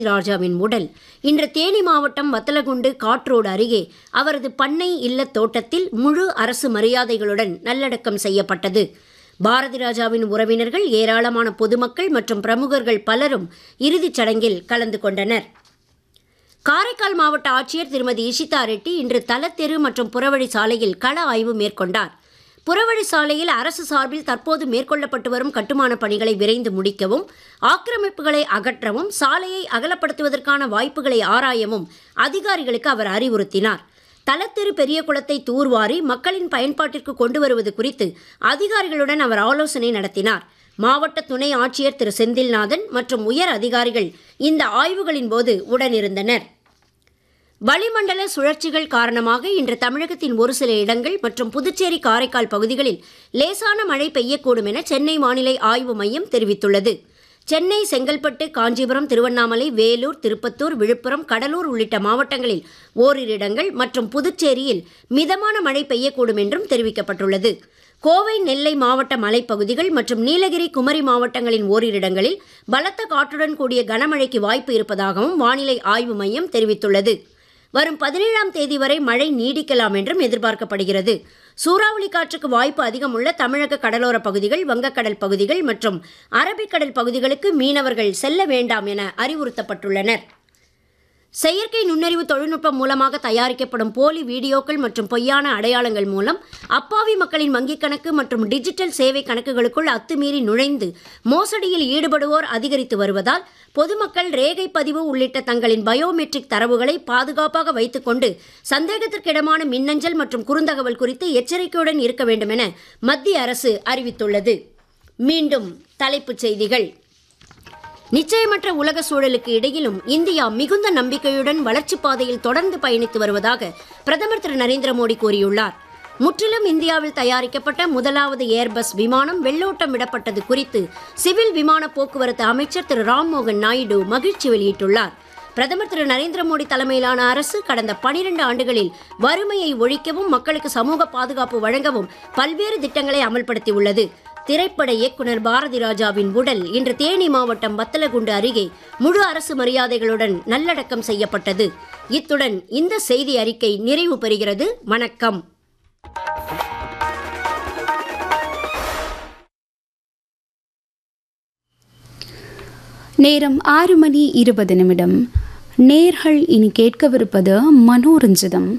ராஜாவின் உடல் இன்று தேனி மாவட்டம் வத்தலகுண்டு காற்றோடு அருகே அவரது பண்ணை இல்லத் தோட்டத்தில் முழு அரசு மரியாதைகளுடன் நல்லடக்கம் செய்யப்பட்டது பாரதி ராஜாவின் உறவினர்கள் ஏராளமான பொதுமக்கள் மற்றும் பிரமுகர்கள் பலரும் இறுதிச் சடங்கில் கலந்து கொண்டனர் காரைக்கால் மாவட்ட ஆட்சியர் திருமதி இஷிதா ரெட்டி இன்று தலத்தெரு மற்றும் புறவழி சாலையில் கள ஆய்வு மேற்கொண்டார் புறவழி சாலையில் அரசு சார்பில் தற்போது மேற்கொள்ளப்பட்டு வரும் கட்டுமானப் பணிகளை விரைந்து முடிக்கவும் ஆக்கிரமிப்புகளை அகற்றவும் சாலையை அகலப்படுத்துவதற்கான வாய்ப்புகளை ஆராயவும் அதிகாரிகளுக்கு அவர் அறிவுறுத்தினார் தலத்தெரு பெரிய குளத்தை தூர்வாரி மக்களின் பயன்பாட்டிற்கு கொண்டு வருவது குறித்து அதிகாரிகளுடன் அவர் ஆலோசனை நடத்தினார் மாவட்ட துணை ஆட்சியர் திரு செந்தில்நாதன் மற்றும் உயர் அதிகாரிகள் இந்த ஆய்வுகளின் போது உடனிருந்தனர் வளிமண்டல சுழற்சிகள் காரணமாக இன்று தமிழகத்தின் ஒரு சில இடங்கள் மற்றும் புதுச்சேரி காரைக்கால் பகுதிகளில் லேசான மழை பெய்யக்கூடும் என சென்னை வானிலை ஆய்வு மையம் தெரிவித்துள்ளது சென்னை செங்கல்பட்டு காஞ்சிபுரம் திருவண்ணாமலை வேலூர் திருப்பத்தூர் விழுப்புரம் கடலூர் உள்ளிட்ட மாவட்டங்களில் ஓரிரு இடங்கள் மற்றும் புதுச்சேரியில் மிதமான மழை பெய்யக்கூடும் என்றும் தெரிவிக்கப்பட்டுள்ளது கோவை நெல்லை மாவட்ட மலைப்பகுதிகள் மற்றும் நீலகிரி குமரி மாவட்டங்களின் ஓரிரு இடங்களில் பலத்த காற்றுடன் கூடிய கனமழைக்கு வாய்ப்பு இருப்பதாகவும் வானிலை ஆய்வு மையம் தெரிவித்துள்ளது வரும் பதினேழாம் தேதி வரை மழை நீடிக்கலாம் என்றும் எதிர்பார்க்கப்படுகிறது சூறாவளி காற்றுக்கு வாய்ப்பு அதிகம் உள்ள தமிழக கடலோர பகுதிகள் வங்கக்கடல் பகுதிகள் மற்றும் அரபிக்கடல் பகுதிகளுக்கு மீனவர்கள் செல்ல வேண்டாம் என அறிவுறுத்தப்பட்டுள்ளனர் செயற்கை நுண்ணறிவு தொழில்நுட்பம் மூலமாக தயாரிக்கப்படும் போலி வீடியோக்கள் மற்றும் பொய்யான அடையாளங்கள் மூலம் அப்பாவி மக்களின் வங்கிக் கணக்கு மற்றும் டிஜிட்டல் சேவை கணக்குகளுக்குள் அத்துமீறி நுழைந்து மோசடியில் ஈடுபடுவோர் அதிகரித்து வருவதால் பொதுமக்கள் ரேகை பதிவு உள்ளிட்ட தங்களின் பயோமெட்ரிக் தரவுகளை பாதுகாப்பாக வைத்துக்கொண்டு சந்தேகத்திற்கிடமான மின்னஞ்சல் மற்றும் குறுந்தகவல் குறித்து எச்சரிக்கையுடன் இருக்க வேண்டும் என மத்திய அரசு அறிவித்துள்ளது மீண்டும் தலைப்புச் செய்திகள் நிச்சயமற்ற உலக சூழலுக்கு இடையிலும் இந்தியா மிகுந்த நம்பிக்கையுடன் வளர்ச்சிப் பாதையில் தொடர்ந்து பயணித்து வருவதாக பிரதமர் திரு நரேந்திர மோடி கூறியுள்ளார் முற்றிலும் இந்தியாவில் தயாரிக்கப்பட்ட முதலாவது ஏர்பஸ் விமானம் வெள்ளோட்டம் விடப்பட்டது குறித்து சிவில் விமான போக்குவரத்து அமைச்சர் திரு ராம்மோகன் நாயுடு மகிழ்ச்சி வெளியிட்டுள்ளார் பிரதமர் திரு நரேந்திர மோடி தலைமையிலான அரசு கடந்த பனிரெண்டு ஆண்டுகளில் வறுமையை ஒழிக்கவும் மக்களுக்கு சமூக பாதுகாப்பு வழங்கவும் பல்வேறு திட்டங்களை அமல்படுத்தியுள்ளது திரைப்பட இயக்குனர் பாரதி ராஜாவின் உடல் இன்று தேனி மாவட்டம் வத்தலகுண்டு அருகே முழு அரசு மரியாதைகளுடன் நல்லடக்கம் செய்யப்பட்டது இத்துடன் இந்த செய்தி அறிக்கை நிறைவு பெறுகிறது வணக்கம் நேரம் ஆறு மணி இருபது நிமிடம் நேர்கள் இனி கேட்கவிருப்பது மனோரஞ்சிதம்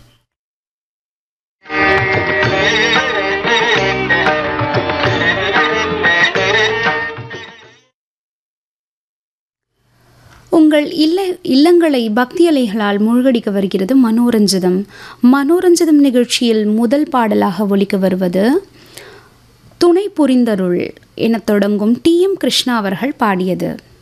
உங்கள் இல்ல இல்லங்களை பக்தி அலைகளால் மூழ்கடிக்க வருகிறது மனோரஞ்சிதம் மனோரஞ்சிதம் நிகழ்ச்சியில் முதல் பாடலாக ஒலிக்க வருவது துணை புரிந்தருள் எனத் தொடங்கும் டி எம் கிருஷ்ணா அவர்கள் பாடியது